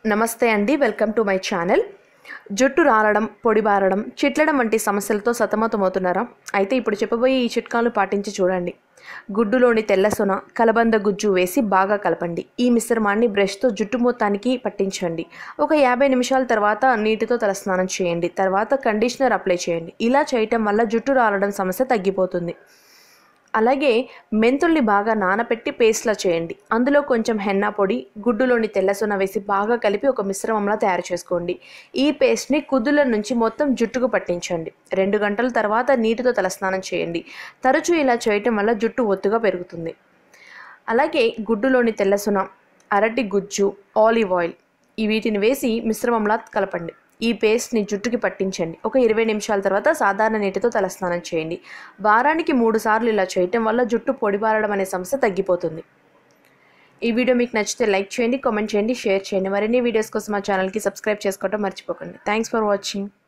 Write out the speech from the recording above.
నమస్తే అండి welcome to my channel జుట్టు రాలడం పొడిబారడం చిట్లడం వంటి సమస్యలతో సతమతమవుతున్నారా అయితే ఇప్పుడు చెప్పబోయే ఈ చిట్కాలు పాటించి చూడండి గుడ్డులోని తెల్ల సొన కలబంద గుజ్జు వేసి బాగా కలపండి ఈ మిశ్రమాన్ని బ్రష్తో జుట్టు మొత్తానికి పట్టించండి ఒక యాభై నిమిషాల తర్వాత నీటితో తలస్నానం చేయండి తర్వాత కండిషనర్ అప్లై చేయండి ఇలా చేయటం వల్ల జుట్టు రాలడం సమస్య తగ్గిపోతుంది అలాగే మెంతుల్ని బాగా నానబెట్టి పేస్ట్లా చేయండి అందులో కొంచెం హెన్నా పొడి గుడ్డులోని తెల్లసొన వేసి బాగా కలిపి ఒక మిశ్రమంలా తయారు చేసుకోండి ఈ పేస్ట్ని కుదుల నుంచి మొత్తం జుట్టుకు పట్టించండి రెండు గంటల తర్వాత నీటితో తలస్నానం చేయండి తరచూ ఇలా చేయటం వల్ల జుట్టు ఒత్తుగా పెరుగుతుంది అలాగే గుడ్డులోని తెల్లసొన అరటి గుజ్జు ఆలివ్ ఆయిల్ ఈ వీటిని వేసి మిశ్రమంలా కలపండి ఈ పేస్ట్ని జుట్టుకి పట్టించండి ఒక ఇరవై నిమిషాల తర్వాత సాధారణ నీటితో తలస్నానం చేయండి వారానికి మూడు సార్లు ఇలా చేయటం వల్ల జుట్టు పొడిబారడం అనే సమస్య తగ్గిపోతుంది ఈ వీడియో మీకు నచ్చితే లైక్ చేయండి కామెంట్ చేయండి షేర్ చేయండి మరిన్ని వీడియోస్ కోసం మా ఛానల్కి సబ్స్క్రైబ్ చేసుకోవడం మర్చిపోకండి థ్యాంక్స్ ఫర్ వాచింగ్